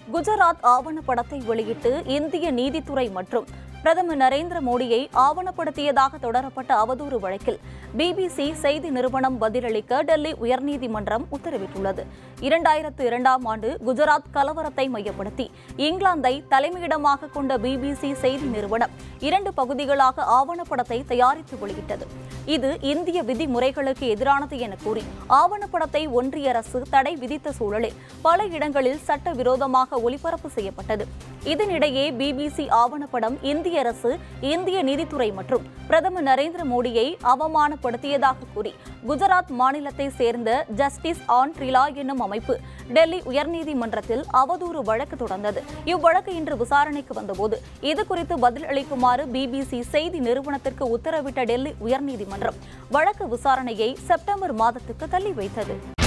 குஜராத் ஆவணப்படத்தை வெளியிட்டு இந்திய நீதித்துறை மற்றும் பிரதமர் நரேந்திர மோடியை ஆவணப்படுத்தியதாக தொடரப்பட்ட அவதூறு வழக்கில் பிபிசி செய்தி நிறுவனம் பதிலளிக்க டெல்லி உயர்நீதிமன்றம் உத்தரவிட்டுள்ளது இரண்டாயிரத்து இரண்டாம் ஆண்டு குஜராத் கலவரத்தை மையப்படுத்தி இங்கிலாந்தை தலைமையிடமாக கொண்ட பிபிசி செய்தி நிறுவனம் இரண்டு பகுதிகளாக ஆவணப்படத்தை தயாரித்து வெளியிட்டது இது இந்திய விதிமுறைகளுக்கு எதிரானது என கூறி ஆவணப்படத்தை ஒன்றிய அரசு தடை விதித்த சூழலில் பல இடங்களில் சட்டவிரோதமாக ஒளிபரப்பு செய்யப்பட்டது இதனிடையே பிபிசி ஆவணப்படம் இந்திய அரசு இந்திய நீதித்துறை மற்றும் பிரதமர் நரேந்திர மோடியை அவமானப்படுத்தியதாக கூறி குஜராத் மாநிலத்தை சேர்ந்த ஜஸ்டிஸ் ஆன் ட்ரிலா என்னும் அமைப்பு டெல்லி உயர்நீதிமன்றத்தில் அவதூறு வழக்கு தொடர்ந்தது இவ்வழக்கு இன்று விசாரணைக்கு வந்தபோது இதுகுறித்து பதில் அளிக்குமாறு பிபிசி செய்தி நிறுவனத்திற்கு உத்தரவிட்ட டெல்லி உயர்நீதிமன்றம் வழக்கு விசாரணையை செப்டம்பர் மாதத்துக்கு தள்ளி வைத்தது